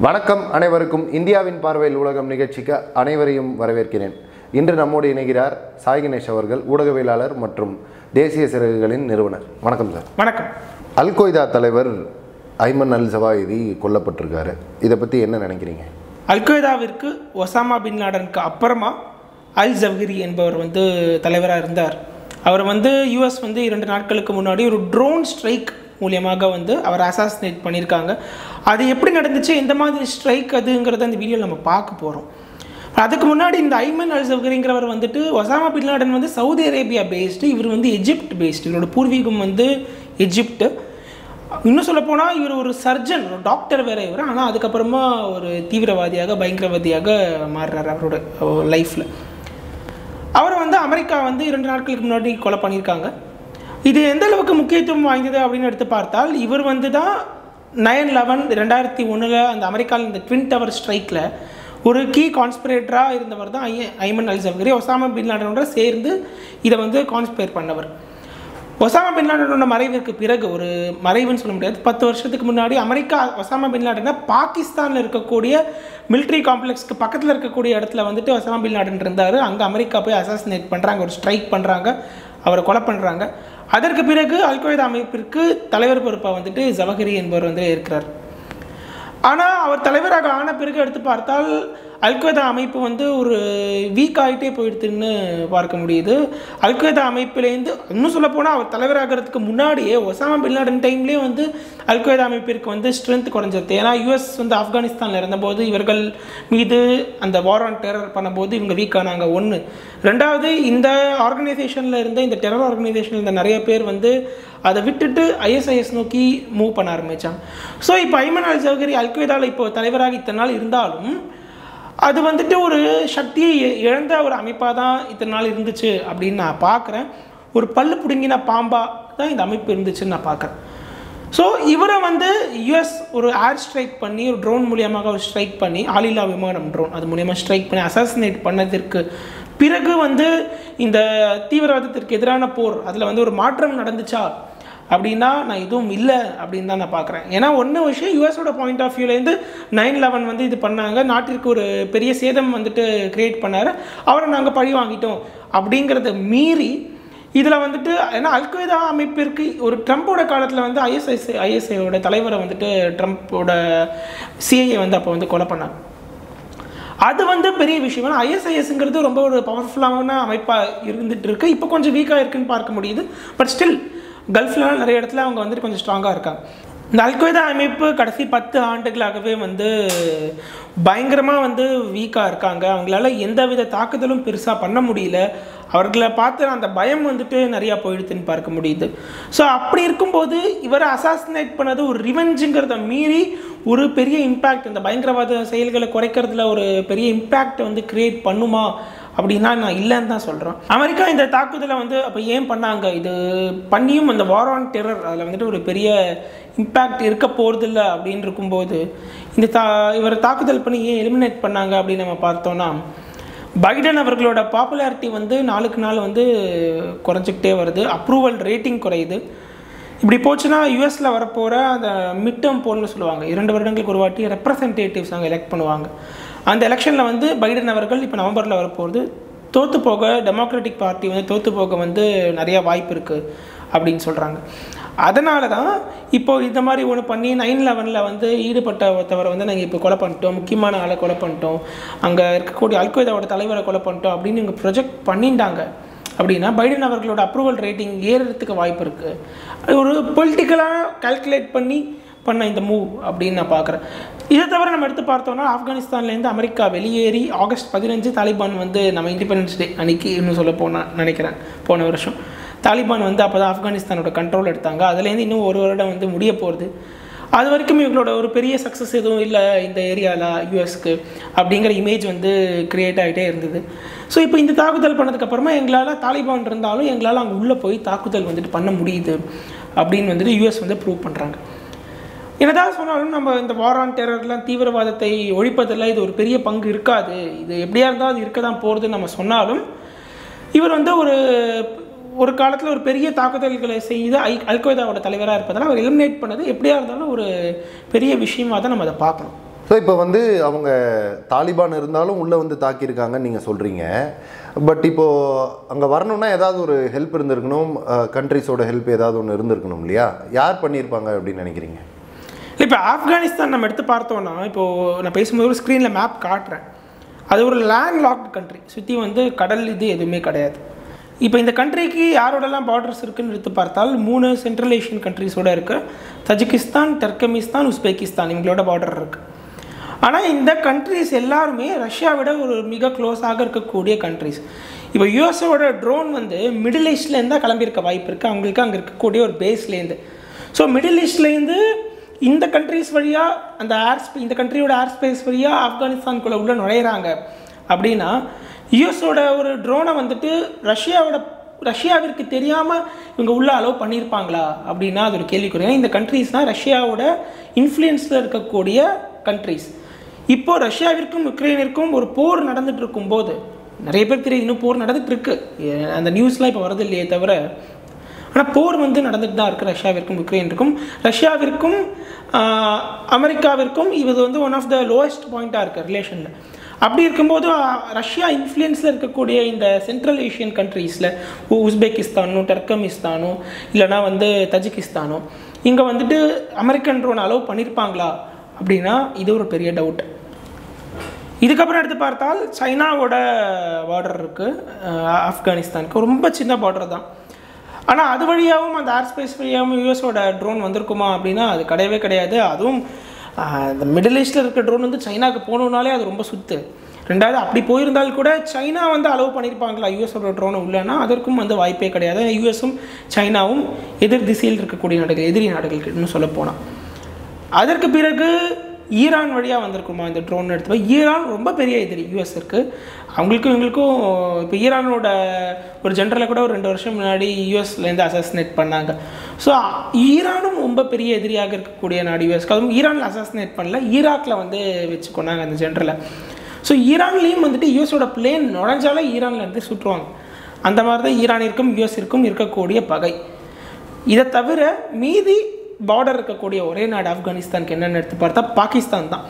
வணக்கம் அனைவருக்கும் இந்தியாவின் பார்வையில் ஊடகம் நிகழ்ச்சிக்கு அனைவரையும் வரவேற்கிறேன் இன்று நம்மோடு இணைகிறார் சாய் கணேஷ் அவர்கள் ஊடகவியலாளர் மற்றும் தேசிய சிறகுகளின் நிறுவனர் வணக்கம் சார் வணக்கம் அல் கொய்தா தலைவர் ஐமன் அல் ஜவாயிதி கொல்லப்பட்டிருக்காரு இதை பற்றி என்ன நினைக்கிறீங்க அல்கொய்தாவிற்கு ஒசாமா பின் லாடனுக்கு அப்புறமா அல் ஜவ்கிரி என்பவர் வந்து தலைவராக இருந்தார் அவர் வந்து யூஎஸ் வந்து இரண்டு நாட்களுக்கு முன்னாடி ஒரு ட்ரோன் ஸ்ட்ரைக் மூலியமாக வந்து அவர் அசாசினேட் பண்ணியிருக்காங்க அது எப்படி நடந்துச்சு எந்த மாதிரி ஸ்ட்ரைக் அதுங்கிறத அந்த வீடியோவில் நம்ம பார்க்க போகிறோம் அதுக்கு முன்னாடி இந்த ஐமன் அல் ஜவ்கரிங்கிறவர் வந்துட்டு ஒசாமா பின் லாடன் வந்து சவுதி அரேபியா பேஸ்டு இவர் வந்து எஜிப்ட் பேஸ்டு இவரோட பூர்வீகம் வந்து எஜிப்ட் இன்னும் சொல்ல போனால் இவர் ஒரு சர்ஜன் ஒரு டாக்டர் வேற இவர் ஆனால் அதுக்கப்புறமா ஒரு தீவிரவாதியாக பயங்கரவாதியாக மாறுறாரு அவரோட லைஃப்பில் அவரை வந்து அமெரிக்கா வந்து இரண்டு நாட்களுக்கு முன்னாடி கொலை பண்ணியிருக்காங்க இது எந்த அளவுக்கு முக்கியத்துவம் வாய்ந்தது அப்படின்னு எடுத்து பார்த்தால் இவர் வந்து தான் நைன் லெவன் ரெண்டாயிரத்தி ஒன்றில் அந்த அமெரிக்காவில் இந்த ட்வின் டவர் ஸ்ட்ரைக்கில் ஒரு கீ கான்ஸ்பிரேட்டராக இருந்தவர் தான் ஐ ஐமன் அல் ஜவ்கரி ஒசாமா பின் லாடனோட சேர்ந்து இதை வந்து கான்ஸ்பிரேட் பண்ணவர் ஒசாமா பின் லாடனோட மறைவிற்கு பிறகு ஒரு மறைவுன்னு சொல்ல முடியாது பத்து வருஷத்துக்கு முன்னாடி அமெரிக்கா ஒசாமா பின் லாடனை பாகிஸ்தானில் இருக்கக்கூடிய மிலிட்ரி காம்ப்ளெக்ஸ்க்கு பக்கத்தில் இருக்கக்கூடிய இடத்துல வந்துட்டு ஒசாமா பின் லாடன் இருந்தார் அங்கே அமெரிக்கா போய் அசாசினேட் பண்ணுறாங்க ஒரு ஸ்ட்ரைக் பண்ணுறாங்க அவரை கொலை பண்ணுறாங்க அதற்கு பிறகு அல்கொய்தா அமைப்பிற்கு தலைவர் பொறுப்பாக வந்துட்டு ஜவஹரி என்பவர் வந்து இருக்கிறார் ஆனால் அவர் தலைவராக ஆன பிறகு எடுத்து பார்த்தால் அல்கொய்தா அமைப்பு வந்து ஒரு வீக் ஆகிட்டே போயிடுதுன்னு பார்க்க முடியுது அல்கொய்தா அமைப்பிலேருந்து இன்னும் சொல்லப்போனால் அவர் தலைவராகிறதுக்கு முன்னாடியே ஒசாமா பின் லாடன் டைம்லேயே வந்து அல்கொய்தா அமைப்பிற்கு வந்து ஸ்ட்ரென்த் குறைஞ்சிருது ஏன்னா யூஎஸ் வந்து ஆப்கானிஸ்தானில் இருந்தபோது இவர்கள் மீது அந்த வார் ஆன் டெரர் பண்ணும்போது இவங்க வீக் ஆனாங்க ஒன்று ரெண்டாவது இந்த ஆர்கனைசேஷனில் இருந்த இந்த டெரர் ஆர்கனைசேஷனில் இருந்த நிறைய பேர் வந்து அதை விட்டுட்டு ஐஎஸ்ஐஎஸ் நோக்கி மூவ் பண்ண ஆரம்பித்தாங்க ஸோ இப்போ ஐமன் அல் ஜவஹரி அல்கொய்தாவில் இப்போ தலைவராக இத்தனை நாள் இருந்தாலும் அது வந்துட்டு ஒரு சக்தியை இ- இழந்த ஒரு அமைப்பாக தான் இத்தனை நாள் இருந்துச்சு அப்படின்னு நான் பார்க்குறேன் ஒரு பல்லு பிடுங்கின பாம்பா தான் இந்த அமைப்பு இருந்துச்சுன்னு நான் பார்க்குறேன் ஸோ இவரை வந்து யுஎஸ் ஒரு ஏர் ஸ்ட்ரைக் பண்ணி ஒரு ட்ரோன் மூலியமாக ஒரு ஸ்ட்ரைக் பண்ணி ஆளில்லா விமானம் ட்ரோன் அது மூலியமாக ஸ்ட்ரைக் பண்ணி அசாசினேட் பண்ணதற்கு பிறகு வந்து இந்த தீவிரவாதத்திற்கு எதிரான போர் அதில் வந்து ஒரு மாற்றம் நடந்துச்சா அப்படின்னா நான் எதுவும் இல்லை அப்படின்னு தான் நான் பார்க்குறேன் ஏன்னா ஒன்று விஷயம் யூஎஸோட பாயிண்ட் ஆஃப் வியூலேருந்து நைன் லெவன் வந்து இது பண்ணாங்க நாட்டிற்கு ஒரு பெரிய சேதம் வந்துட்டு கிரியேட் பண்ணார் அவரை நாங்கள் பழி வாங்கிட்டோம் அப்படிங்கிறத மீறி இதில் வந்துட்டு ஏன்னா அல்கொய்தா அமைப்பிற்கு ஒரு ட்ரம்ப்போட காலத்தில் வந்து ஐஎஸ்ஐசி ஐஎஸ்ஐயோட தலைவரை வந்துட்டு ட்ரம்ப்போட சிஐஏ வந்து அப்போ வந்து கொலை பண்ணாங்க அது வந்து பெரிய விஷயம் ஏன்னா ஐஎஸ்ஐஎஸ்ங்கிறது ரொம்ப ஒரு பவர்ஃபுல்லான அமைப்பாக இருந்துட்டு இருக்கு இப்போ கொஞ்சம் வீக்காக இருக்குன்னு பார்க்க முடியுது பட் ஸ்டில் கல்ஃப்லாம் நிறைய இடத்துல அவங்க வந்துட்டு கொஞ்சம் ஸ்ட்ராங்காக இருக்காங்க இந்த அல்கொய்தா அமைப்பு கடைசி பத்து ஆண்டுகளாகவே வந்து பயங்கரமாக வந்து வீக்காக இருக்காங்க அவங்களால எந்த வித தாக்குதலும் பெருசாக பண்ண முடியல அவர்களை பார்த்து அந்த பயம் வந்துட்டு நிறையா போயிடுதுன்னு பார்க்க முடியுது ஸோ அப்படி இருக்கும்போது இவரை அசாசினேட் பண்ணது ஒரு ரிவெஞ்சுங்கிறத மீறி ஒரு பெரிய இம்பேக்ட் இந்த பயங்கரவாத செயல்களை குறைக்கிறதுல ஒரு பெரிய இம்பேக்ட் வந்து கிரியேட் பண்ணுமா அப்படின்னா நான் இல்லைன்னு தான் சொல்கிறேன் அமெரிக்கா இந்த தாக்குதலை வந்து அப்போ ஏன் பண்ணாங்க இது பண்ணியும் அந்த வார் ஆன் டெரர் அதில் வந்துட்டு ஒரு பெரிய இம்பேக்ட் இருக்க போகிறதில்ல அப்படின்னு இருக்கும்போது இந்த தா இவரை தாக்குதல் பண்ணி ஏன் எலிமினேட் பண்ணாங்க அப்படின்னு நம்ம பார்த்தோன்னா பைடன் அவர்களோட பாப்புலாரிட்டி வந்து நாளுக்கு நாள் வந்து குறைஞ்சிக்கிட்டே வருது அப்ரூவல் ரேட்டிங் குறையுது இப்படி போச்சுன்னா யூஎஸில் வரப்போகிற அந்த மிட் டேர்ம் போல்னு சொல்லுவாங்க இரண்டு வருடங்களுக்கு ஒரு வாட்டி ரெப்ரசன்டேட்டிவ்ஸ் அங்கே எலெக்ட் பண்ணுவாங்க அந்த எலெக்ஷனில் வந்து பைடன் அவர்கள் இப்போ நவம்பரில் வரப்போகிறது தோற்று போக டெமோக்ராட்டிக் பார்ட்டி வந்து தோற்று போக வந்து நிறைய வாய்ப்பு இருக்குது அப்படின்னு சொல்கிறாங்க அதனால தான் இப்போ இந்த மாதிரி ஒன்று பண்ணி நைன் லெவனில் வந்து ஈடுபட்ட ஒருத்தவரை வந்து நாங்கள் இப்போ கொலை பண்ணிட்டோம் முக்கியமான ஆளை கொலை பண்ணிட்டோம் அங்கே இருக்கக்கூடிய அல்கொய்தாவோட தலைவரை கொலை பண்ணிட்டோம் அப்படின்னு இவங்க ப்ரொஜெக்ட் பண்ணிட்டாங்க அப்படின்னா பைடன் அவர்களோட அப்ரூவல் ரேட்டிங் ஏறுறதுக்கு வாய்ப்பு இருக்குது அது ஒரு பொலிட்டிக்கலாக கால்குலேட் பண்ணி பண்ண இந்த மூவ் அப்படின்னு நான் பார்க்குறேன் இதை தவிர நம்ம எடுத்து பார்த்தோம்னா ஆப்கானிஸ்தான்லேருந்து அமெரிக்கா வெளியேறி ஆகஸ்ட் பதினஞ்சு தாலிபான் வந்து நம்ம இண்டிபெண்டன்ஸ் டே அன்னைக்கு இன்னும் சொல்ல போனால் நினைக்கிறேன் போன வருஷம் தாலிபான் வந்து அப்போ தான் ஆப்கானிஸ்தானோட கண்ட்ரோல் எடுத்தாங்க அதுலேருந்து இன்னும் ஒரு வருடம் வந்து முடிய போகுது அது வரைக்கும் இவங்களோட ஒரு பெரிய சக்ஸஸ் எதுவும் இல்லை இந்த ஏரியாவில் யூஎஸ்க்கு அப்படிங்கிற இமேஜ் வந்து க்ரியேட் ஆகிட்டே இருந்தது ஸோ இப்போ இந்த தாக்குதல் பண்ணதுக்கப்புறமா எங்களால் தாலிபான் இருந்தாலும் எங்களால் அங்கே உள்ளே போய் தாக்குதல் வந்துட்டு பண்ண முடியுது அப்படின்னு வந்துட்டு யூஎஸ் வந்து ப்ரூவ் பண்ணுறாங்க என்னதான் சொன்னாலும் நம்ம இந்த வார் ஆன் டெரர்லாம் தீவிரவாதத்தை ஒழிப்பதில் இது ஒரு பெரிய பங்கு இருக்காது இது எப்படியா இருந்தாலும் அது இருக்க தான் போகிறதுன்னு நம்ம சொன்னாலும் இவர் வந்து ஒரு ஒரு காலத்தில் ஒரு பெரிய தாக்குதல்களை செய்து ஐ அல்கொய்தாவோட தலைவராக இருப்பதால் அவர் எலிமினேட் பண்ணது எப்படியா இருந்தாலும் ஒரு பெரிய விஷயமா தான் நம்ம அதை பார்க்கணும் ஸோ இப்போ வந்து அவங்க தாலிபான் இருந்தாலும் உள்ளே வந்து தாக்கியிருக்காங்கன்னு நீங்கள் சொல்கிறீங்க பட் இப்போது அங்கே வரணும்னா ஏதாவது ஒரு ஹெல்ப் இருந்திருக்கணும் கண்ட்ரிஸோட ஹெல்ப் ஏதாவது ஒன்று இருந்திருக்கணும் இல்லையா யார் பண்ணியிருப்பாங்க அப்படின்னு நினைக்கிறீங்க இப்போ ஆப்கானிஸ்தான் நம்ம எடுத்து பார்த்தோம்னா இப்போது நான் பேசும்போது ஒரு ஸ்க்ரீனில் மேப் காட்டுறேன் அது ஒரு லேண்ட் லாக்டு கண்ட்ரி சுற்றி வந்து கடல் இது எதுவுமே கிடையாது இப்போ இந்த கண்ட்ரிக்கு யாரோடலாம் பார்டர்ஸ் இருக்குன்னு எடுத்து பார்த்தால் மூணு சென்ட்ரல் ஏஷியன் கண்ட்ரிஸோட இருக்குது தஜிகிஸ்தான் டர்கமிஸ்தான் உஸ்பெகிஸ்தான் இவங்களோட பார்டர் இருக்குது ஆனால் இந்த கண்ட்ரிஸ் எல்லாருமே ரஷ்யாவிட ஒரு மிக க்ளோஸாக இருக்கக்கூடிய கண்ட்ரிஸ் இப்போ யூஎஸோட ட்ரோன் வந்து மிடில் ஈஸ்ட்லேருந்து தான் கிளம்பியிருக்க வாய்ப்பு இருக்குது அவங்களுக்கு அங்கே இருக்கக்கூடிய ஒரு பேஸ்லேருந்து ஸோ மிடில் ஈஸ்ட்லேருந்து இந்த கண்ட்ரிஸ் வழியாக அந்த ஏர் இந்த கண்ட்ரியோட ஏர் ஸ்பேஸ் வழியாக ஆப்கானிஸ்தானுக்குள்ளே உள்ள நுழையிறாங்க அப்படின்னா யூஎஸோட ஒரு ட்ரோனை வந்துட்டு ரஷ்யாவோட ரஷ்யாவிற்கு தெரியாமல் இவங்க உள்ளே அலோவ் பண்ணியிருப்பாங்களா அப்படின்னா அது ஒரு கேள்விக்குறி ஏன்னா இந்த கண்ட்ரீஸ்னால் ரஷ்யாவோட இன்ஃப்ளூயன்ஸில் இருக்கக்கூடிய கண்ட்ரீஸ் இப்போ ரஷ்யாவிற்கும் உக்ரைனிற்கும் ஒரு போர் நடந்துட்டு இருக்கும்போது நிறைய பேர் தெரியுது இன்னும் போர் நடந்துட்டு இருக்கு ஏ- அந்த நியூஸ்லாம் இப்போ வரது இல்லையே தவிர ஆனால் போர் வந்து நடந்துட்டு தான் இருக்குது ரஷ்யாவிற்கும் உக்ரைனுக்கும் ரஷ்யாவிற்கும் ஆஹ், அமெரிக்காவிற்கும் இது வந்து ஒன் ஆஃப் த லோவஸ்ட் பாயிண்ட்டாக இருக்குது ரிலேஷனில் அப்படி இருக்கும்போது ஆஹ், ரஷ்யா இன்ஃப்ளூயன்ஸில் இருக்கக்கூடிய இந்த சென்ட்ரல் ஏஷியன் கண்ட்ரீஸில் உஸ்பெகிஸ்தானும் டர்கமிஸ்தானும் இல்லைனா வந்து தஜிகிஸ்தானும் இங்கே வந்துட்டு அமெரிக்கன் ட்ரோன் அலோவ் பண்ணியிருப்பாங்களா அப்படின்னா இது ஒரு பெரிய டவுட் இதுக்கப்புறம் எடுத்து பார்த்தால் சைனாவோட பார்டர் இருக்குது ஆப்கானிஸ்தானுக்கு ரொம்ப சின்ன பார்டர் தான் ஆனால் அது வழியாகவும் அந்த ஏர் ஸ்பேஸ் வழியாகவும் யூஎஸோட ட்ரோன் வந்திருக்குமா அப்படின்னா அது கிடையவே கிடையாது அதுவும் ஆஹ், இந்த மிடில் ஈஸ்டில் இருக்க ட்ரோன் வந்து சைனாக்கு போகணுன்னாலே அது ரொம்ப சுத்து ரெண்டாவது அப்படி போயிருந்தால் கூட சைனா வந்து அலோவ் பண்ணியிருப்பாங்களா யூஎஸோட ட்ரோனை உள்ளனா அதற்கும் வந்து வாய்ப்பே கிடையாது யூஎஸும் சைனாவும் எதிர் திசையில் இருக்கக்கூடிய நாடுகள் எதிரி நாடுகள் இன்னும் சொல்ல போனால் அதற்கு பிறகு ஈரான் வழியாக வந்திருக்குமா இந்த ட்ரோன் எடுத்து ஈரான் ரொம்ப பெரிய எதிரி யூஎஸ்க்கு அவங்களுக்கும் இவங்களுக்கும் இப்போ ஈரானோட ஒரு ஜென்ரலை கூட ஒரு ரெண்டு வருஷம் முன்னாடி யூஎஸ்லேருந்து அசாசினேட் பண்ணாங்க ஸோ ஈரானும் ரொம்ப பெரிய எதிரியாக இருக்கக்கூடிய நாடு யூஎஸ்க்கு அதுவும் ஈரானில் அசாசினேட் பண்ணல ஈராக்கில் வந்து வச்சு கொண்டாங்க அந்த ஜென்ரலை ஸோ ஈரான்லேயும் வந்துட்டு யூஎஸோட பிளேன் நுழைஞ்சாலே ஈரான்ல இருந்து சுற்றுவாங்க அந்த மாதிரி தான் ஈரானிற்கும் யூஎஸ்ஸிற்கும் இருக்கக்கூடிய பகை இதை தவிர மீதி பார்டர் இருக்கக்கூடிய ஒரே நாடு ஆப்கானிஸ்தானுக்கு என்னென்னு எடுத்து பார்த்தா பாகிஸ்தான் தான்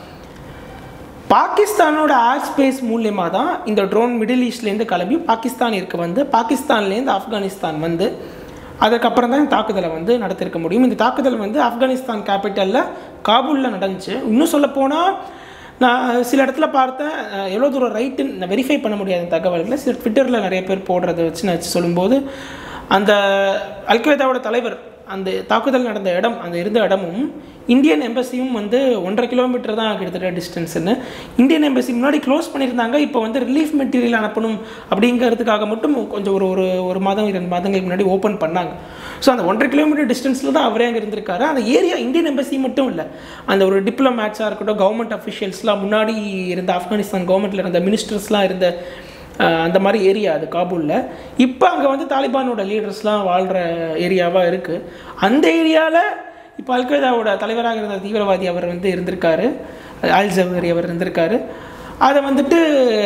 பாகிஸ்தானோட ஏர் ஸ்பேஸ் மூலியமாக தான் இந்த ட்ரோன் மிடில் ஈஸ்ட்லேருந்து கிளம்பி பாகிஸ்தானிற்கு வந்து பாகிஸ்தான்லேருந்து ஆப்கானிஸ்தான் வந்து அதுக்கப்புறம் தான் இந்த தாக்குதலை வந்து நடத்திருக்க முடியும் இந்த தாக்குதல் வந்து ஆப்கானிஸ்தான் கேபிட்டலில் காபூலில் நடந்துச்சு இன்னும் சொல்லப்போனால் நான் சில இடத்துல பார்த்தேன் அஹ், எவ்வளோ தூரம் ரைட்டுன்னு நான் வெரிஃபை பண்ண முடியாத தகவல்களை சில ட்விட்டரில் நிறைய பேர் போடுறத வச்சு நான் வச்சு சொல்லும்போது அந்த அல்கொய்தாவோட தலைவர் அந்த தாக்குதல் நடந்த இடம் அந்த இருந்த இடமும் இந்தியன் எம்பசியும் வந்து ஒன்றரை கிலோமீட்டர் தான் கிட்டத்தட்ட டிஸ்டன்ஸ்னு இந்தியன் எம்பசி முன்னாடி க்ளோஸ் பண்ணியிருந்தாங்க இப்போ வந்து ரிலீஃப் மெட்டீரியல் அனுப்பணும் அப்படிங்கிறதுக்காக மட்டும் கொஞ்சம் ஒரு ஒரு ஒரு மாதம் இரண்டு மாதங்களுக்கு முன்னாடி ஓப்பன் பண்ணாங்க ஸோ அந்த ஒன்றரை கிலோமீட்டர் டிஸ்டன்ஸில் தான் அவரே அங்கே இருந்திருக்காரு அந்த ஏரியா இந்தியன் எம்பசி மட்டும் இல்லை அந்த ஒரு டிப்ளமேட்ஸாக இருக்கட்டும் கவர்மெண்ட் அஃபிஷியல்ஸ்லாம் முன்னாடி இருந்த ஆப்கானிஸ்தான் கவர்மெண்ட்டில் இருந்த மினிஸ்டர்ஸ்லாம் இருந்த அஹ், அந்த மாதிரி ஏரியா அது காபூலில் இப்போ அங்கே வந்து தாலிபானோட லீடர்ஸ்லாம் வாழ்கிற ஏரியாவாக இருக்குது அந்த ஏரியாவில் இப்போ அல்கொய்தாவோட தலைவராக இருந்த தீவிரவாதி அவர் வந்து இருந்திருக்காரு அல் ஜவஹரி அவர் இருந்திருக்காரு அதை வந்துட்டு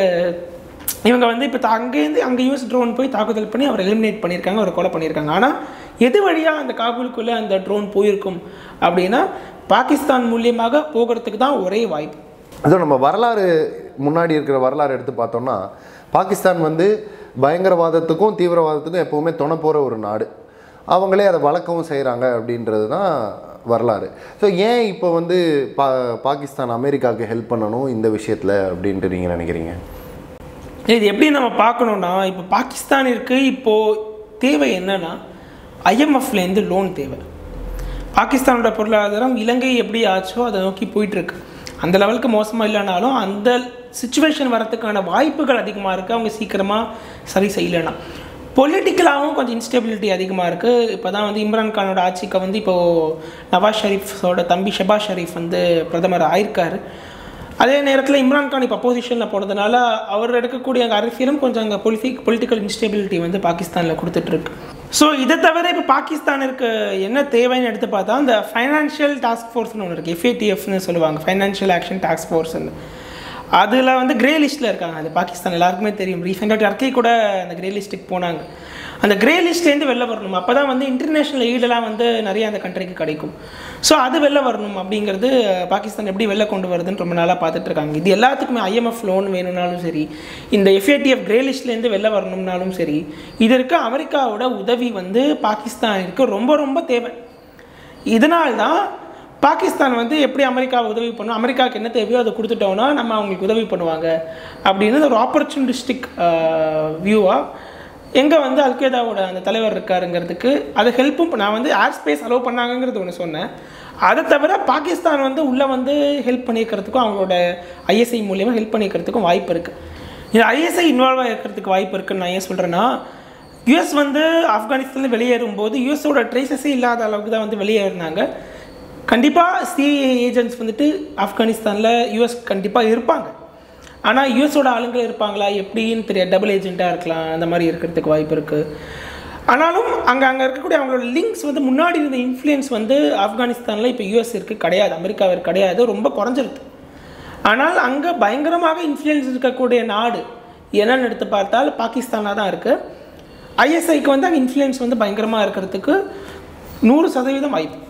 இவங்க வந்து இப்போ அங்கேருந்து அங்கே யூஎஸ் ட்ரோன் போய் தாக்குதல் பண்ணி அவர் எலிமினேட் பண்ணியிருக்காங்க அவர் கொலை பண்ணியிருக்காங்க ஆனால் எது வழியாக அந்த காபூலுக்குள்ளே அந்த ட்ரோன் போயிருக்கும் அப்படின்னா பாகிஸ்தான் மூலியமாக போகிறதுக்கு தான் ஒரே வாய்ப்பு அதுவும் நம்ம வரலாறு முன்னாடி இருக்கிற வரலாறு எடுத்து பார்த்தோம்னா பாகிஸ்தான் வந்து பயங்கரவாதத்துக்கும் தீவிரவாதத்துக்கும் எப்போவுமே துணை போகிற ஒரு நாடு அவங்களே அதை வளர்க்கவும் செய்கிறாங்க அப்படின்றது தான் வரலாறு ஸோ ஏன் இப்போ வந்து பா பாகிஸ்தான் அமெரிக்காவுக்கு ஹெல்ப் பண்ணணும் இந்த விஷயத்தில் அப்படின்ட்டு நீங்கள் நினைக்கிறீங்க இது எப்படி நம்ம பார்க்கணுன்னா இப்போ பாகிஸ்தானிற்கு இப்போது தேவை என்னன்னா ஐஎம்எஃப்லேருந்து லோன் தேவை பாகிஸ்தானோட பொருளாதாரம் இலங்கை எப்படி ஆச்சோ அதை நோக்கி போயிட்டுருக்கு அந்த லெவலுக்கு மோசமாக இல்லைனாலும் அந்த சுச்சுவேஷன் வரத்துக்கான வாய்ப்புகள் அதிகமாக இருக்குது அவங்க சீக்கிரமாக சரி செய்யலைன்னா பொலிட்டிக்கலாகவும் கொஞ்சம் இன்ஸ்டெபிலிட்டி அதிகமாக இருக்குது இப்போ தான் வந்து இம்ரான் கானோட ஆட்சிக்கு வந்து இப்போது நவாஸ் ஷெரீஃபோட தம்பி ஷெபாஸ் ஷெரீஃப் வந்து பிரதமர் ஆயிருக்காரு அதே நேரத்தில் இம்ரான் கான் இப்போ அப்போசிஷனில் போனதுனால அவர் எடுக்கக்கூடிய அங்கே அரசியலும் கொஞ்சம் அங்கே பொலிட்டிக் பொலிட்டிக்கல் இன்ஸ்டெபிலிட்டி வந்து பாகிஸ்தானில் கொடுத்துட்ருக்கு ஸோ இதை தவிர இப்போ பாகிஸ்தானிற்கு என்ன தேவைன்னு எடுத்து பார்த்தா அந்த ஃபைனான்ஷியல் டாஸ்க் ஃபோர்ஸ்னு ஒன்று இருக்குது எஃப்ஏடிஎஃப்னு சொல்லுவாங்க ஃபைனான்ஷியல் ஆக்ஷன் டாஸ்க் ஃபோர்ஸ்னு அதில் வந்து கிரே லிஸ்ட்டில் இருக்காங்க அது பாகிஸ்தான் எல்லாருக்குமே தெரியும் ரீசெண்டாக டர்க்கி கூட அந்த கிரே லிஸ்ட்டுக்கு போனாங்க அந்த கிரே லிஸ்ட்லேருந்து வெளில வரணும் அப்போ தான் வந்து இன்டர்நேஷ்னல் ஈடெல்லாம் வந்து நிறைய அந்த கண்ட்ரிக்கு கிடைக்கும் ஸோ அது வெளில வரணும் அப்படிங்கிறது பாகிஸ்தான் எப்படி வெளில கொண்டு வருதுன்னு ரொம்ப நாளாக பார்த்துட்டு இருக்காங்க இது எல்லாத்துக்குமே ஐஎம்எஃப் லோன் வேணும்னாலும் சரி இந்த எஃப்ஏடிஎஃப் கிரே லிஸ்ட்லேருந்து வெளில வரணும்னாலும் சரி இதற்கு அமெரிக்காவோட உதவி வந்து பாகிஸ்தானிற்கு ரொம்ப ரொம்ப தேவை இதனால்தான் பாகிஸ்தான் வந்து எப்படி அமெரிக்காவை உதவி பண்ணும் அமெரிக்காவுக்கு என்ன தேவையோ அதை கொடுத்துட்டோம்னா நம்ம அவங்களுக்கு உதவி பண்ணுவாங்க அப்படின்னு ஒரு ஆப்பர்ச்சுனிஸ்டிக் வியூவாக எங்கே வந்து அல்கேதாவோட அந்த தலைவர் இருக்காருங்கிறதுக்கு அதை ஹெல்ப்பும் நான் வந்து ஏர் ஸ்பேஸ் அலோவ் பண்ணாங்கங்கிறது ஒன்று சொன்னேன் அதை தவிர பாகிஸ்தான் வந்து உள்ளே வந்து ஹெல்ப் பண்ணியிருக்கிறதுக்கும் அவங்களோட ஐஎஸ்ஐ மூலியமாக ஹெல்ப் பண்ணியிருக்கிறதுக்கும் வாய்ப்பு இருக்குது இது ஐஎஸ்ஐ இன்வால்வ் ஆகிருக்கிறதுக்கு வாய்ப்பு இருக்குன்னு நான் ஏன் சொல்கிறேன்னா யூஎஸ் வந்து ஆப்கானிஸ்தானில் வெளியேறும்போது யூஎஸோட ட்ரேசஸே இல்லாத அளவுக்கு தான் வந்து வெளியேறினாங்க கண்டிப்பாக சிஏ ஏஜென்ட்ஸ் வந்துட்டு ஆப்கானிஸ்தானில் யூஎஸ் கண்டிப்பாக இருப்பாங்க ஆனால் யூஎஸோட ஆளுங்கள் இருப்பாங்களா எப்படின்னு தெரியாது டபுள் ஏஜெண்ட்டாக இருக்கலாம் அந்த மாதிரி இருக்கிறதுக்கு வாய்ப்பு இருக்குது ஆனாலும் அங்கே அங்கே இருக்கக்கூடிய அவங்களோட லிங்க்ஸ் வந்து முன்னாடி இருந்த இன்ஃப்ளூயன்ஸ் வந்து ஆப்கானிஸ்தானில் இப்போ யூஎஸ் இருக்குது கிடையாது அமெரிக்காவிற்கு கிடையாது ரொம்ப குறைஞ்சிருக்கு ஆனால் அங்கே பயங்கரமாக இன்ஃப்ளூயன்ஸ் இருக்கக்கூடிய நாடு என்னன்னு எடுத்து பார்த்தால் பாகிஸ்தானாக தான் இருக்குது ஐஎஸ்ஐக்கு வந்து அங்கே இன்ஃப்ளூயன்ஸ் வந்து பயங்கரமாக இருக்கிறதுக்கு நூறு சதவீதம் வாய்ப்பு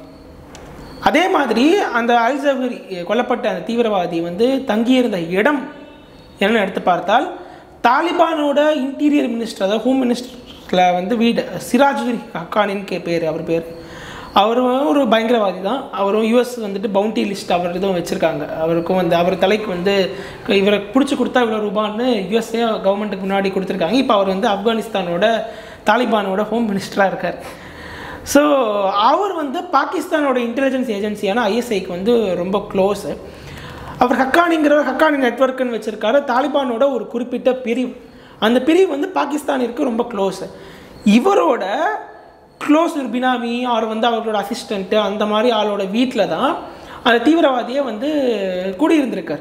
அதே மாதிரி அந்த அல்ஜபரி கொல்லப்பட்ட அந்த தீவிரவாதி வந்து தங்கியிருந்த இடம் என்னன்னு எடுத்து பார்த்தால் தாலிபானோட இன்டீரியர் மினிஸ்டர் அதாவது ஹோம் மினிஸ்டரில் வந்து வீடு சிராஜுதீன் ஹக்கானின் கே பேர் அவர் பேர் அவர் ஒரு பயங்கரவாதி தான் அவரும் யூஎஸ் வந்துட்டு பவுண்டி லிஸ்ட் அவர் இதுவும் வச்சுருக்காங்க அவருக்கும் வந்து அவர் தலைக்கு வந்து இவரை பிடிச்சி கொடுத்தா இவ்வளோ ரூபான்னு யூஎஸ்ஏ கவர்மெண்ட்டுக்கு முன்னாடி கொடுத்துருக்காங்க இப்போ அவர் வந்து ஆப்கானிஸ்தானோட தாலிபானோட ஹோம் மினிஸ்டராக இருக்கார் ஸோ அவர் வந்து பாகிஸ்தானோட இன்டெலிஜென்ஸ் ஏஜென்சியான ஐஎஸ்ஐக்கு வந்து ரொம்ப க்ளோஸு அவர் ஹக்கானிங்கிறவர் ஹக்கானி நெட்ஒர்க்குன்னு வச்சுருக்காரு தாலிபானோட ஒரு குறிப்பிட்ட பிரிவு அந்த பிரிவு வந்து பாகிஸ்தானிற்கு ரொம்ப க்ளோஸு இவரோட க்ளோஸ் ஒரு பினாமி அவர் வந்து அவர்களோட அசிஸ்டண்ட்டு அந்த மாதிரி ஆளோட வீட்டில் தான் அந்த தீவிரவாதியை வந்து குடியிருந்திருக்கார்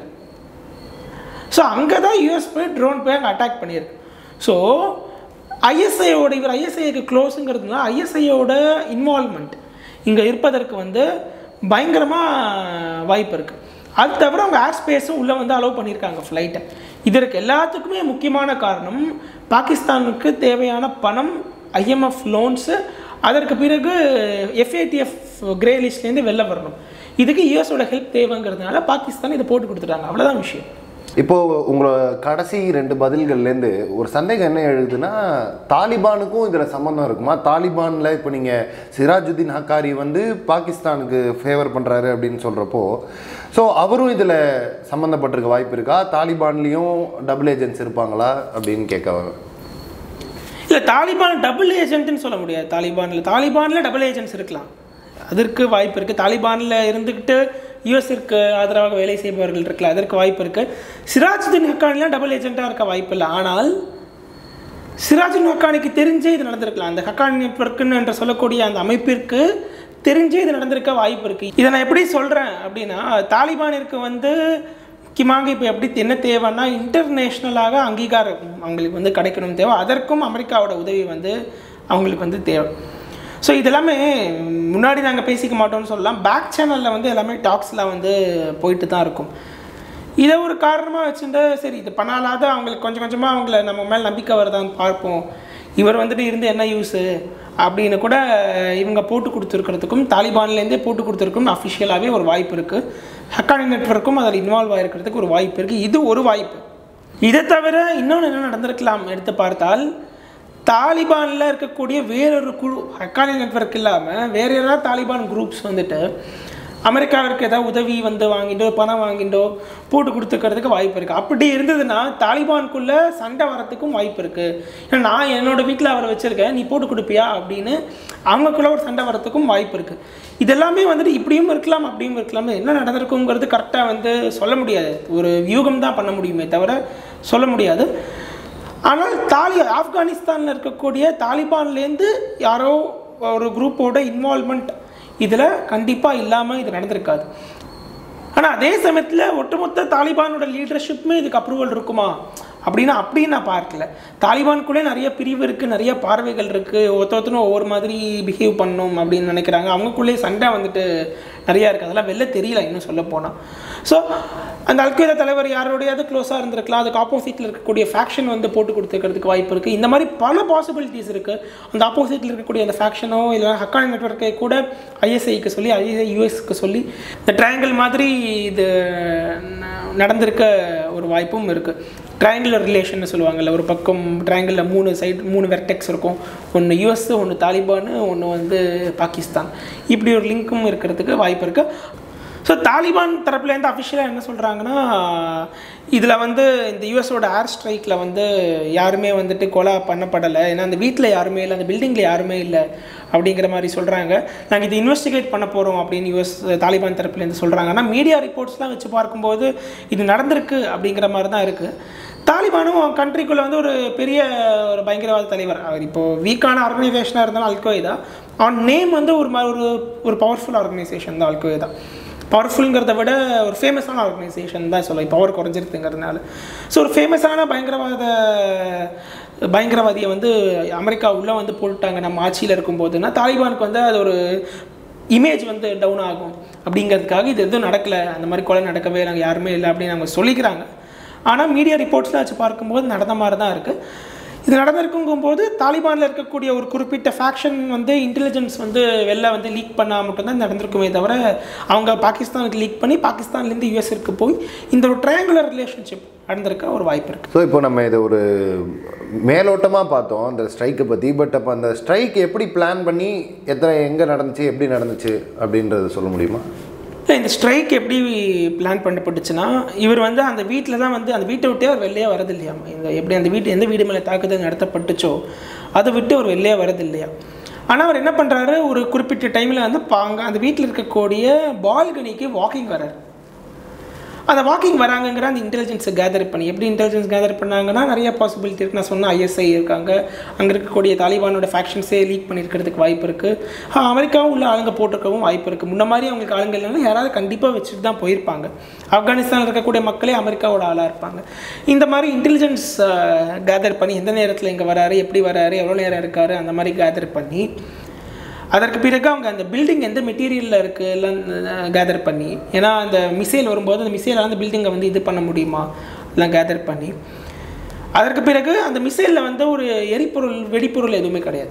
ஸோ அங்கே தான் யூஎஸ் போய் ட்ரோன் போய் அங்கே அட்டாக் பண்ணியிருக்கு ஸோ ஐஎஸ்ஐயோட இவர் ஐஎஸ்ஐக்கு க்ளோஸுங்கிறதுனால ஐஎஸ்ஐயோட இன்வால்மெண்ட் இங்கே இருப்பதற்கு வந்து பயங்கரமாக வாய்ப்பு இருக்குது அது தவிர அவங்க ஏர் ஸ்பேஸும் உள்ளே வந்து அலோவ் பண்ணியிருக்காங்க ஃப்ளைட்டை இதற்கு எல்லாத்துக்குமே முக்கியமான காரணம் பாகிஸ்தானுக்கு தேவையான பணம் ஐஎம்எஃப் லோன்ஸு அதற்கு பிறகு எஃப்ஏடிஎஃப் கிரே லிஸ்ட்லேருந்து வெளில வரணும் இதுக்கு யூஎஸோட ஹெல்ப் தேவைங்கிறதுனால பாகிஸ்தான் இதை போட்டு கொடுத்துட்டாங்க அவ்வளோதான் விஷயம் இப்போ உங்களோட கடைசி ரெண்டு பதில்கள்லேருந்து ஒரு சந்தேகம் என்ன எழுதுன்னா தாலிபானுக்கும் இதில் சம்மந்தம் இருக்குமா தாலிபானில் இப்போ நீங்கள் சிராஜுதீன் ஹக்காரி வந்து பாகிஸ்தானுக்கு ஃபேவர் பண்ணுறாரு அப்படின்னு சொல்கிறப்போ ஸோ அவரும் இதில் சம்மந்தப்பட்டிருக்க வாய்ப்பு இருக்கா தாலிபான்லேயும் டபுள் ஏஜென்ட்ஸ் இருப்பாங்களா அப்படின்னு கேட்க வரேன். இல்லை தாலிபான் டபுள் ஏஜென்ட்னு சொல்ல முடியாது தாலிபானில் தாலிபானில் டபுள் ஏஜென்ட்ஸ் இருக்கலாம் அதற்கு வாய்ப்பு இருக்குது தாலிபானில் இருந்துக்கிட்டு யூஎஸ்ற்கு ஆதரவாக வேலை செய்பவர்கள் இருக்கலாம் அதற்கு வாய்ப்பு இருக்குது சிராஜுதீன் ஹக்கானிலாம் டபுள் ஏஜென்ட்டாக இருக்க வாய்ப்பு இல்லை ஆனால் சிராஜுதீன் ஹக்கானிக்கு தெரிஞ்சே இது நடந்திருக்கலாம் அந்த ஹக்கானி நெட்வொர்க்குன்னு என்று சொல்லக்கூடிய அந்த அமைப்பிற்கு தெரிஞ்சே இது நடந்திருக்க வாய்ப்பு இருக்குது இதை நான் எப்படி சொல்கிறேன் அப்படின்னா தாலிபானிற்கு வந்து முக்கியமாக இப்போ எப்படி என்ன தேவைன்னா இன்டர்நேஷ்னலாக அங்கீகாரம் அவங்களுக்கு வந்து கிடைக்கணும் தேவை அதற்கும் அமெரிக்காவோட உதவி வந்து அவங்களுக்கு வந்து தேவை ஸோ இதெல்லாமே முன்னாடி நாங்கள் பேசிக்க மாட்டோம்னு சொல்லலாம் பேக் சேனலில் வந்து எல்லாமே டாக்ஸ்லாம் வந்து போயிட்டு தான் இருக்கும் இதை ஒரு காரணமாக வச்சுட்டு சரி இது பண்ணாலாத அவங்களுக்கு கொஞ்சம் கொஞ்சமாக அவங்கள நம்ம மேலே நம்பிக்கை வருதான்னு பார்ப்போம் இவர் வந்துட்டு இருந்து என்ன யூஸு அப்படின்னு கூட இவங்க போட்டு கொடுத்துருக்கிறதுக்கும் தாலிபான்லேருந்தே போட்டு கொடுத்துருக்கும் அஃபிஷியலாகவே ஒரு வாய்ப்பு இருக்குது ஹக்கானி நெட்வொர்க்கும் அதில் இன்வால்வ் ஆகிருக்கிறதுக்கு ஒரு வாய்ப்பு இருக்குது இது ஒரு வாய்ப்பு இதை தவிர இன்னொன்று என்ன நடந்திருக்கலாம் எடுத்து பார்த்தால் தாலிபானில் இருக்கக்கூடிய வேறொரு குழு ஹக்கானி நெட்வொர்க் இல்லாமல் வேற யாராவது தாலிபான் குரூப்ஸ் வந்துட்டு அமெரிக்காவிற்கு ஏதாவது உதவி வந்து வாங்கிட்டோ பணம் வாங்கிட்டோ போட்டு கொடுத்துக்கிறதுக்கு வாய்ப்பு இருக்குது அப்படி இருந்ததுன்னா தாலிபானுக்குள்ளே சண்டை வரத்துக்கும் வாய்ப்பு இருக்குது ஏன்னா நான் என்னோட வீட்டில் அவரை வச்சுருக்கேன் நீ போட்டு கொடுப்பியா அப்படின்னு அவங்களுக்குள்ள ஒரு சண்டை வரத்துக்கும் வாய்ப்பு இருக்குது இதெல்லாமே வந்துட்டு இப்படியும் இருக்கலாம் அப்படியும் இருக்கலாம் என்ன நடந்திருக்குங்கிறது கரெக்டாக வந்து சொல்ல முடியாது ஒரு வியூகம் தான் பண்ண முடியுமே தவிர சொல்ல முடியாது ஆனால் தாலி ஆப்கானிஸ்தானில் இருக்கக்கூடிய தாலிபான்லேருந்து யாரோ ஒரு குரூப்போட இன்வால்மெண்ட் இதில் கண்டிப்பாக இல்லாமல் இது நடந்திருக்காது ஆனால் அதே சமயத்தில் ஒட்டுமொத்த தாலிபானோட லீடர்ஷிப்புமே இதுக்கு அப்ரூவல் இருக்குமா அப்படின்னா அப்படி நான் பார்க்கல தாலிபானுக்குள்ளே நிறைய பிரிவு இருக்குது நிறைய பார்வைகள் இருக்குது ஒருத்தொருத்தரும் ஒவ்வொரு மாதிரி பிஹேவ் பண்ணணும் அப்படின்னு நினைக்கிறாங்க அவங்களுக்குள்ளே சண்டை வந்துட்டு நிறையா இருக்குது அதெல்லாம் வெளில தெரியல இன்னும் சொல்ல போனால் ஸோ அந்த அல்கொய்தா தலைவர் யாரோடையாவது க்ளோஸாக இருந்திருக்கலாம் அதுக்கு ஆப்போசிட்டில் இருக்கக்கூடிய ஃபேக்ஷன் வந்து போட்டு கொடுத்துக்கிறதுக்கு வாய்ப்பு இருக்குது இந்த மாதிரி பல பாசிபிலிட்டிஸ் இருக்குது அந்த ஆப்போசிட்டில் இருக்கக்கூடிய அந்த ஃபேக்ஷனோ இல்லை ஹக்கானி நெட்ஒர்க்கை கூட ஐஎஸ்ஐக்கு சொல்லி ஐஎஸ்ஐ யூஎஸ்க்கு சொல்லி இந்த ட்ரையாங்கிள் மாதிரி இது ந- நடந்திருக்க ஒரு வாய்ப்பும் இருக்குது ட்ரையாங்குலர் ரிலேஷன் சொல்லுவாங்கல்ல ஒரு பக்கம் ட்ரையாங்கிளில் மூணு சைடு மூணு வெர்டெக்ஸ் இருக்கும் ஒன்று யூஎஸ் ஒன்று தாலிபான் ஒன்று வந்து பாகிஸ்தான் இப்படி ஒரு லிங்க்கும் இருக்கிறதுக்கு வாய்ப்பு இருக்குது ஸோ தாலிபான் தரப்புலேருந்து அஃபிஷியலாக என்ன சொல்கிறாங்கன்னா இதில் வந்து இந்த யூஎஸோட ஏர் ஸ்ட்ரைக்கில் வந்து யாருமே வந்துட்டு கொலை பண்ணப்படலை ஏன்னா அந்த வீட்டில் யாருமே இல்லை அந்த பில்டிங்கில் யாருமே இல்லை அப்படிங்கிற மாதிரி சொல்கிறாங்க நாங்கள் இது இன்வெஸ்டிகேட் பண்ண போகிறோம் அப்படின்னு யூஎஸ் தாலிபான் தரப்புலேருந்து சொல்கிறாங்க ஆனால் மீடியா ரிப்போர்ட்ஸ்லாம் வச்சு பார்க்கும்போது இது நடந்திருக்கு அப்படிங்கிற மாதிரி தான் இருக்குது தாலிபானும் கண்ட்ரிக்குள்ளே வந்து ஒரு பெரிய ஒரு பயங்கரவாத தலைவர் அவர் இப்போது வீக்கான ஆர்கனைசேஷனாக இருந்தாலும் அல்கொய்தா அவன் நேம் வந்து ஒரு ம- ஒரு ஒரு பவர்ஃபுல் ஆர்கனைசேஷன் தான் அல்கொய்தா பவர்ஃபுல்ங்கிறத விட ஒரு ஃபேமஸான ஆர்கனைசேஷன் தான் சொல்லலாம் பவர் குறைஞ்சிருக்குங்கிறதுனால ஸோ ஒரு ஃபேமஸான பயங்கரவாத பயங்கரவாதியை வந்து அமெரிக்கா உள்ளே வந்து போட்டுட்டாங்க நம்ம ஆட்சியில் இருக்கும்போதுன்னா தாலிபானுக்கு வந்து அது ஒரு இமேஜ் வந்து டவுன் ஆகும் அப்படிங்கிறதுக்காக இது எதுவும் நடக்கலை அந்த மாதிரி கொலை நடக்கவே நாங்கள் யாருமே இல்லை அப்படின்னு அவங்க சொல்லிக்கிறாங்க ஆனால் மீடியா ரிப்போர்ட்ஸ்லாம் வச்சு பார்க்கும்போது நடந்த மாதிரி தான் இருக்குது இது நடந்திருக்குங்கும்போது தாலிபானில் இருக்கக்கூடிய ஒரு குறிப்பிட்ட ஃபேக்ஷன் வந்து இன்டெலிஜென்ஸ் வந்து வெளில வந்து லீக் பண்ணால் மட்டும்தான் நடந்திருக்குமே தவிர அவங்க பாகிஸ்தானுக்கு லீக் பண்ணி பாகிஸ்தான்லேருந்து யூஎஸ்க்கு போய் இந்த ஒரு ட்ரையாங்குலர் ரிலேஷன்ஷிப் நடந்திருக்க ஒரு வாய்ப்பு இருக்குது ஸோ இப்போ நம்ம இதை ஒரு மேலோட்டமாக பார்த்தோம் அந்த ஸ்ட்ரைக்கை பற்றி பட் அப்போ அந்த ஸ்ட்ரைக் எப்படி பிளான் பண்ணி எத்தனை எங்கே நடந்துச்சு எப்படி நடந்துச்சு அப்படின்றத சொல்ல முடியுமா இல்லை இந்த ஸ்ட்ரைக் எப்படி பிளான் பண்ணப்பட்டுச்சுன்னா இவர் வந்து அந்த வீட்டில் தான் வந்து அந்த வீட்டை விட்டே அவர் வெளியே வரது இல்லையா இந்த எப்படி அந்த வீட்டு எந்த வீடு மேலே தாக்குதல் நடத்தப்பட்டுச்சோ அதை விட்டு அவர் வெளியே வரது இல்லையா ஆனால் அவர் என்ன பண்ணுறாரு ஒரு குறிப்பிட்ட டைமில் வந்து பாங்க அந்த வீட்டில் இருக்கக்கூடிய பால்கனிக்கு வாக்கிங் வராரு அந்த வாக்கிங் வராங்கங்கிற அந்த இன்டெலிஜென்ஸை கேதர் பண்ணி எப்படி இன்டெலிஜென்ஸ் கேதர் பண்ணாங்கன்னா நிறைய பாசிபிலிட்டி இருக்குது நான் சொன்ன ஐஎஸ்ஐ இருக்காங்க அங்கே இருக்கக்கூடிய தாலிபானோட ஃபேக்ஷன்ஸே லீக் பண்ணியிருக்கிறதுக்கு வாய்ப்பு இருக்குது அமெரிக்காவும் உள்ள ஆளுங்க போட்டிருக்கவும் வாய்ப்பு இருக்குது முன்ன மாதிரி அவங்களுக்கு ஆளுங்க இல்லைன்னா யாராவது கண்டிப்பாக வச்சுட்டு தான் போயிருப்பாங்க ஆப்கானிஸ்தானில் இருக்கக்கூடிய மக்களே அமெரிக்காவோட ஆளாக இருப்பாங்க இந்த மாதிரி இன்டெலிஜென்ஸ் கேதர் பண்ணி எந்த நேரத்தில் இங்கே வராரு எப்படி வராரு எவ்வளோ நேரம் இருக்காரு அந்த மாதிரி கேதர் பண்ணி அதற்கு பிறகு அவங்க அந்த பில்டிங் எந்த மெட்டீரியலில் இருக்குது எல்லாம் கேதர் பண்ணி ஏன்னா அந்த மிசைல் வரும்போது அந்த மிசைலால் அந்த பில்டிங்கை வந்து இது பண்ண முடியுமா எல்லாம் கேதர் பண்ணி அதற்கு பிறகு அந்த மிசைலில் வந்து ஒரு எரிபொருள் வெடிப்பொருள் எதுவுமே கிடையாது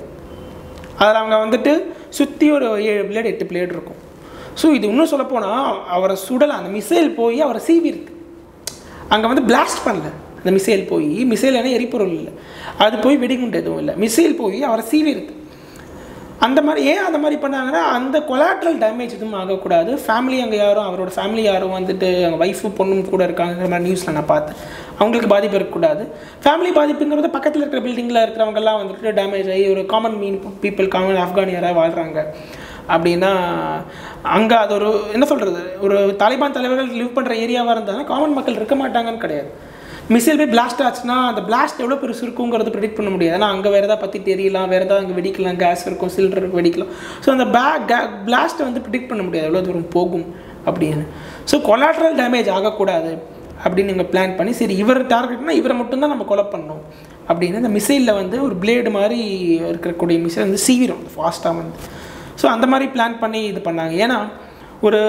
அதில் அவங்க வந்துட்டு சுற்றி ஒரு ஏழு பிளேடு எட்டு பிளேடு இருக்கும் ஸோ இது இன்னும் சொல்லப்போனால் அவரை சுடலாம் அந்த மிசைல் போய் அவரை சீவிருக்கு அங்கே வந்து பிளாஸ்ட் பண்ணல அந்த மிசைல் போய் மிசைல் ஏன்னா எரிபொருள் இல்லை அது போய் வெடிகுண்டு எதுவும் இல்லை மிசைல் போய் அவரை சீவிருக்கு அந்த மாதிரி ஏன் அந்த மாதிரி பண்ணாங்கன்னா அந்த கொலாட்ரல் டேமேஜ் எதுவும் ஆகக்கூடாது ஃபேமிலி அங்கே யாரும் அவரோட ஃபேமிலி யாரும் வந்துட்டு அவங்க ஒய்ஃபு பொண்ணும் கூட இருக்காங்கிற மாதிரி நியூஸில் நான் பார்த்தேன் அவங்களுக்கு பாதிப்பு இருக்கக்கூடாது ஃபேமிலி பாதிப்புங்கிறது பக்கத்தில் இருக்கிற பில்டிங்கில் இருக்கிறவங்கெல்லாம் வந்துட்டு டேமேஜ் ஆகி ஒரு காமன் மீன் பீப்புள் காமன் ஆப்கானியராக வாழ்கிறாங்க அப்படின்னா அங்கே அது ஒரு என்ன சொல்கிறது ஒரு தாலிபான் தலைவர்கள் லிவ் பண்ணுற ஏரியாவாக இருந்தாலும் காமன் மக்கள் இருக்க மாட்டாங்கன்னு கிடையாது மிசைல் போய் பிளாஸ்ட் ஆச்சுன்னா அந்த பிளாஸ்ட் எவ்வளோ பெருசு இருக்குங்கிறது ப்ரெடிக்ட் பண்ண முடியாது ஏன்னா அங்கே வேறு ஏதாவது பற்றி தெரியலாம் வேறு ஏதாவது அங்கே வெடிக்கலாம் கேஸ் இருக்கும் சிலிண்டர் இருக்கும் வெடிக்கலாம் ஸோ அந்த பே கே பிளாஸ்ட்டை வந்து ப்ரிடிக்ட் பண்ண முடியாது எவ்வளோ தூரம் போகும் அப்படின்னு ஸோ கொலாட்ரல் டேமேஜ் ஆகக்கூடாது அப்படின்னு நீங்கள் பிளான் பண்ணி சரி இவர் டார்கெட்னா இவரை மட்டும்தான் நம்ம கொலை பண்ணணும் அப்படின்னு அந்த மிசைலில் வந்து ஒரு பிளேடு மாதிரி இருக்கக்கூடிய மிசைல் வந்து சீவிரும் ஃபாஸ்ட்டாக வந்து ஸோ அந்த மாதிரி பிளான் பண்ணி இது பண்ணாங்க ஏன்னா ஒரு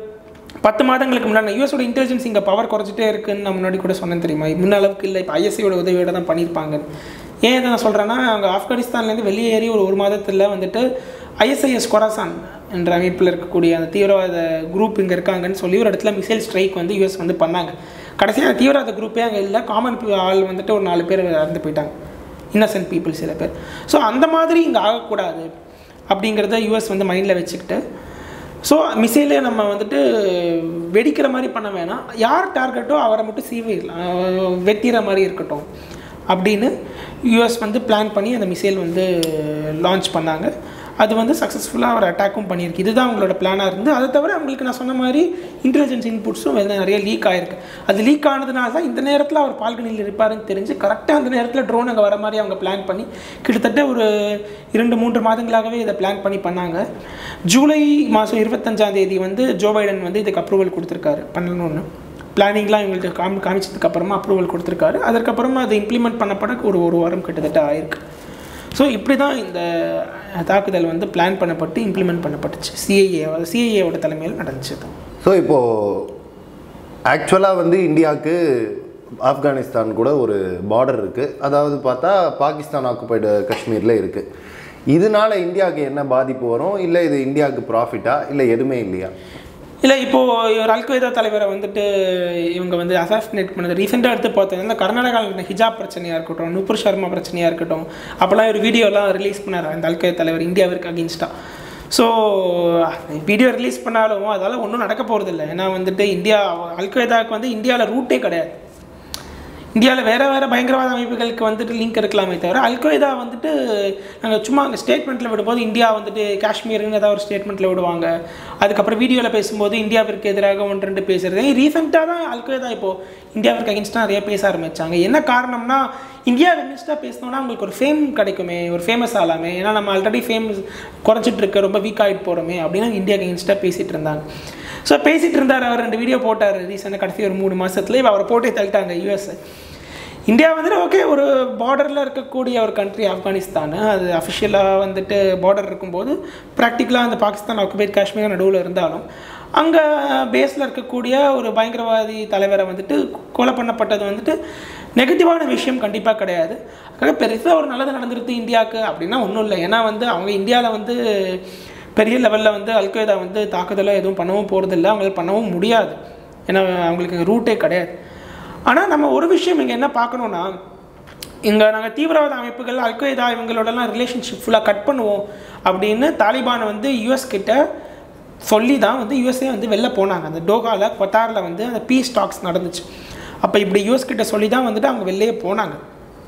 பத்து மாதங்களுக்கு முன்னாடி யூஎஸோட இன்டெலிஜென்ஸ் இங்கே பவர் குறைச்சிட்டே இருக்குன்னு நான் முன்னாடி கூட சொன்னேன் தெரியுமா முன்ன அளவுக்கு இல்லை இப்போ ஐஎஸ்ஐயோட உதவியோட தான் பண்ணியிருப்பாங்க ஏன் இதை நான் சொல்கிறேன்னா அங்கே ஆப்கானிஸ்தான்லேருந்து வெளியேறி ஒரு ஒரு மாதத்தில் வந்துட்டு ஐஎஸ்ஐஎஸ் கொராசான் என்ற அமைப்பில் இருக்கக்கூடிய அந்த தீவிரவாத குரூப் இங்கே இருக்காங்கன்னு சொல்லி ஒரு இடத்துல மிசைல் ஸ்ட்ரைக் வந்து யூஎஸ் வந்து பண்ணாங்க கடைசியாக அந்த தீவிரவாத குரூப்பே அங்கே இல்லை காமன் ஆள் வந்துட்டு ஒரு நாலு பேர் இறந்து போயிட்டாங்க இன்னசென்ட் பீப்புள் சில பேர் ஸோ அந்த மாதிரி இங்கே ஆகக்கூடாது அப்படிங்கிறத யூஎஸ் வந்து மைண்டில் வச்சுக்கிட்டு ஸோ மிசைலே நம்ம வந்துட்டு வெடிக்கிற மாதிரி பண்ண வேணாம் யார் டார்கெட்டோ அவரை மட்டும் சீவிடலாம் வெட்டிற மாதிரி இருக்கட்டும் அப்படின்னு யூஎஸ் வந்து பிளான் பண்ணி அந்த மிசைல் வந்து லான்ச் பண்ணாங்க அது வந்து சக்ஸஸ்ஃபுல்லாக அவர் அட்டாக்கும் பண்ணியிருக்கு இதுதான் அவங்களோட பிளானாக இருந்து அதை தவிர அவங்களுக்கு நான் சொன்ன மாதிரி இன்டெலிஜென்ஸ் இன்புட்ஸும் வந்து நிறைய லீக் ஆயிருக்கு அது லீக் ஆனதுனால தான் இந்த நேரத்தில் அவர் பால்கனியில் இருப்பாருன்னு தெரிஞ்சு கரெக்டாக அந்த நேரத்தில் ட்ரோன் அங்கே வர மாதிரி அவங்க பிளான் பண்ணி கிட்டத்தட்ட ஒரு இரண்டு மூன்று மாதங்களாகவே இதை பிளான் பண்ணி பண்ணாங்க ஜூலை மாதம் இருபத்தஞ்சாம் தேதி வந்து ஜோ பைடன் வந்து இதுக்கு அப்ரூவல் கொடுத்துருக்காரு பண்ணணும்னு பிளானிங்லாம் இவங்கள்ட்ட காமி காமிச்சதுக்கு அப்புறமா அப்ரூவல் கொடுத்துருக்காரு அதற்கப்புறமா அது இம்ப்ளிமெண்ட் பண்ணப்பட ஒரு ஒரு வாரம் கிட்டத்தட்ட ஆயிருக்கு ஸோ இப்படி தான் இந்த தாக்குதல் வந்து பிளான் பண்ணப்பட்டு இம்ப்ளிமெண்ட் பண்ணப்பட்டுச்சு சிஐஏ சிஐஏவோட தலைமையில் நடந்துச்சு ஸோ இப்போது ஆக்சுவலாக வந்து இந்தியாவுக்கு ஆப்கானிஸ்தான் கூட ஒரு பார்டர் இருக்குது அதாவது பார்த்தா பாகிஸ்தான் ஆக்குபைடு காஷ்மீரில் இருக்குது இதனால இந்தியாவுக்கு என்ன பாதிப்பு வரும் இல்லை இது இந்தியாவுக்கு ப்ராஃபிட்டா இல்லை எதுவுமே இல்லையா இல்லை இப்போது ஒரு அல்கொய்தா தலைவரை வந்துட்டு இவங்க வந்து அசாசினேட் பண்ணது ரீசெண்டாக எடுத்து பார்த்தோம் இந்த கர்நாடகாவில் இந்த ஹிஜாப் பிரச்சனையாக இருக்கட்டும் நூபுர் சர்மா பிரச்சனையாக இருக்கட்டும் அப்போல்லாம் ஒரு வீடியோலாம் ரிலீஸ் பண்ணார் அந்த அல்கொய்தா தலைவர் இந்தியாவிற்கு அகேன்ஸ்டாக ஸோ வீடியோ ரிலீஸ் பண்ணாலும் அதால் ஒன்றும் நடக்க போகிறதில்ல ஏன்னா வந்துட்டு இந்தியா அல்கொய்தாவுக்கு வந்து இந்தியாவில் ரூட்டே கிடையாது இந்தியாவில் வேறு வேறு பயங்கரவாத அமைப்புகளுக்கு வந்துட்டு லிங்க் இருக்கலாமே தவிர அல்கொய்தா வந்துட்டு நாங்கள் சும்மா அங்கே ஸ்டேட்மெண்ட்டில் விடும்போது இந்தியா வந்துட்டு காஷ்மீர்னு ஏதாவது ஒரு ஸ்டேட்மெண்ட்டில் விடுவாங்க அதுக்கப்புறம் வீடியோவில் பேசும்போது இந்தியாவிற்கு எதிராக ஒன்று ரெண்டு பேசுறது ரீசெண்டாக தான் அல்கொய்தா இப்போது இந்தியாவிற்கு அகேன்ஸ்டாக நிறைய பேச ஆரம்பித்தாங்க என்ன காரணம்னா இந்தியா அகேன்ஸ்டாக பேசினோன்னா உங்களுக்கு ஒரு ஃபேம் கிடைக்குமே ஒரு ஃபேமஸ் ஆகலாமே ஏன்னா நம்ம ஆல்ரெடி ஃபேமஸ் குறைச்சிட்டு இருக்க ரொம்ப வீக் ஆகிட்டு போகிறோமே அப்படின்னு இந்தியா அகேன்ஸ்டாக பேசிகிட்டு இருந்தாங்க ஸோ பேசிகிட்டு இருந்தார் அவர் ரெண்டு வீடியோ போட்டார் ரீசெண்டாக கடைசி ஒரு மூணு மாதத்துல இவ அவரை போட்டே தள்ளிட்டாங்க யூஎஸ் இந்தியா வந்துட்டு ஓகே ஒரு பார்டரில் இருக்கக்கூடிய ஒரு கண்ட்ரி ஆப்கானிஸ்தான் அது அஃபிஷியலாக வந்துட்டு பார்டர் இருக்கும்போது ப்ராக்டிக்கலாக அந்த பாகிஸ்தான் ஆக்குபைட் காஷ்மீர் நடுவில் இருந்தாலும் அங்கே பேஸில் இருக்கக்கூடிய ஒரு பயங்கரவாதி தலைவரை வந்துட்டு கொலை பண்ணப்பட்டது வந்துட்டு நெகட்டிவான விஷயம் கண்டிப்பாக கிடையாது அதுக்காக பெருசாக ஒரு நல்லது நடந்துருது இந்தியாவுக்கு அப்படின்னா ஒன்றும் இல்லை ஏன்னா வந்து அவங்க இந்தியாவில் வந்து பெரிய லெவலில் வந்து அல்கொய்தா வந்து தாக்குதலோ எதுவும் பண்ணவும் போகிறதில்ல அவங்களுக்கு பண்ணவும் முடியாது ஏன்னா அவங்களுக்கு ரூட்டே கிடையாது ஆனால் நம்ம ஒரு விஷயம் இங்கே என்ன பார்க்கணுன்னா இங்கே நாங்கள் தீவிரவாத அமைப்புகள் அல்கொய்தா இவங்களோடலாம் ரிலேஷன்ஷிப் ஃபுல்லாக கட் பண்ணுவோம் அப்படின்னு தாலிபான் வந்து யூஎஸ் கிட்ட சொல்லி தான் வந்து யூஎஸ்ஏ வந்து வெளில போனாங்க அந்த டோகாவில் கொத்தாரில் வந்து அந்த பீஸ் டாக்ஸ் நடந்துச்சு அப்போ இப்படி யூஎஸ் கிட்ட சொல்லி தான் வந்துட்டு அவங்க வெளியே போனாங்க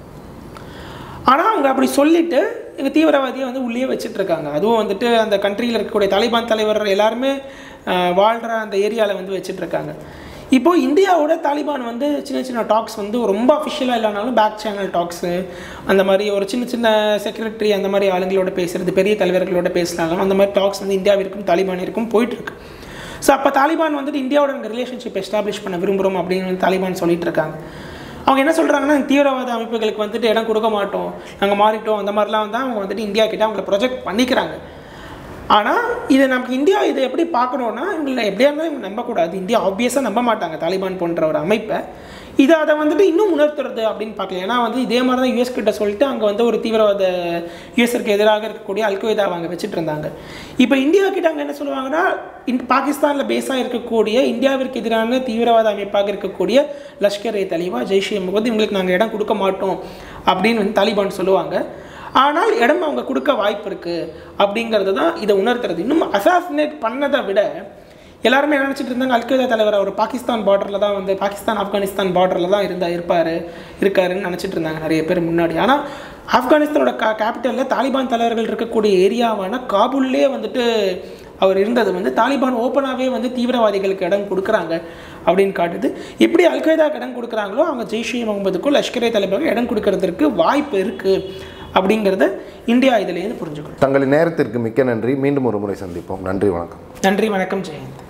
ஆனால் அவங்க அப்படி சொல்லிட்டு எங்கள் தீவிரவாதியை வந்து உள்ளே வச்சுட்டு இருக்காங்க அதுவும் வந்துட்டு அந்த கண்ட்ரியில் இருக்கக்கூடிய தாலிபான் தலைவர் எல்லாருமே வாழ்கிற அந்த ஏரியாவில் வந்து வச்சுட்டு இருக்காங்க இப்போது இந்தியாவோட தாலிபான் வந்து சின்ன சின்ன டாக்ஸ் வந்து ரொம்ப அஃபிஷியலாக இல்லைனாலும் பேக் சேனல் டாக்ஸு அந்த மாதிரி ஒரு சின்ன சின்ன செக்ரட்டரி அந்த மாதிரி ஆளுங்களோட பேசுகிறது பெரிய தலைவர்களோட பேசினாலும் அந்த மாதிரி டாக்ஸ் வந்து இந்தியாவிற்கும் தாலிபானிற்கும் போயிட்டுருக்கு ஸோ அப்போ தாலிபான் வந்துட்டு இந்தியாவோட நாங்கள் ரிலேஷன்ஷிப் எஸ்டாப்ளிஷ் பண்ண விரும்புகிறோம் அப்படின்னு வந்து தாலிபான் சொல்லிட்டு இருக்காங்க அவங்க என்ன சொல்கிறாங்கன்னா தீவிரவாத அமைப்புகளுக்கு வந்துட்டு இடம் கொடுக்க மாட்டோம் நாங்கள் மாறிட்டோம் அந்த மாதிரிலாம் வந்து அவங்க வந்துட்டு இந்தியா கிட்ட அவங்கள ப்ரொஜெக்ட் பண்ணிக்கிறாங்க ஆனால் இதை நமக்கு இந்தியா இதை எப்படி பார்க்கணுன்னா இவங்களை எப்படியா இருந்தாலும் இவங்க நம்பக்கூடாது இந்தியா ஆப்வியஸாக நம்ப மாட்டாங்க தாலிபான் போன்ற ஒரு அமைப்பை இதை அதை வந்துட்டு இன்னும் உணர்த்துறது அப்படின்னு பார்க்கல ஏன்னா வந்து இதே மாதிரி தான் யூஎஸ் கிட்ட சொல்லிட்டு அங்கே வந்து ஒரு தீவிரவாத யூஎஸ்க்கு எதிராக இருக்கக்கூடிய அல்கொய்தாவை அங்கே வச்சுட்டு இருந்தாங்க இப்போ இந்தியா கிட்ட அங்கே என்ன சொல்லுவாங்கன்னா இன் பாகிஸ்தானில் பேஸாக இருக்கக்கூடிய இந்தியாவிற்கு எதிரான தீவிரவாத அமைப்பாக இருக்கக்கூடிய லஷ்கர் ஏ தலிபா ஜெய்ஷ் எ முகமது இவங்களுக்கு நாங்கள் இடம் கொடுக்க மாட்டோம் அப்படின்னு வந்து தாலிபான் சொல்லுவாங்க ஆனால் இடம் அவங்க கொடுக்க வாய்ப்பு இருக்குது அப்படிங்கிறது தான் இதை உணர்த்துறது இன்னும் அசாசினேட் பண்ணதை விட எல்லாருமே என்ன நினச்சிட்டு இருந்தாங்க அல்கொய்தா தலைவர் அவர் பாகிஸ்தான் பார்டரில் தான் வந்து பாகிஸ்தான் ஆப்கானிஸ்தான் பார்டரில் தான் இருந்தா இருப்பார் இருக்காருன்னு நினச்சிட்டு இருந்தாங்க நிறைய பேர் முன்னாடி ஆனால் ஆப்கானிஸ்தானோட கா கேபிட்டலில் தாலிபான் தலைவர்கள் இருக்கக்கூடிய ஏரியாவான காபூல்லே வந்துட்டு அவர் இருந்தது வந்து தாலிபான் ஓப்பனாகவே வந்து தீவிரவாதிகளுக்கு இடம் கொடுக்குறாங்க அப்படின்னு காட்டுது எப்படி அல்கொய்தாக்கு இடம் கொடுக்குறாங்களோ அவங்க ஜெய்ஷே முகமதுக்கும் லஷ்கரே தலைவருக்கு இடம் கொடுக்கறதுக்கு வாய்ப்பு இருக்குது அப்படிங்கிறத இந்தியா இதிலேருந்து புரிஞ்சுக்கணும் தங்களின் நேரத்திற்கு மிக்க நன்றி மீண்டும் ஒரு முறை சந்திப்போம் நன்றி வணக்கம் நன்றி வணக்கம் ஜெயந்த்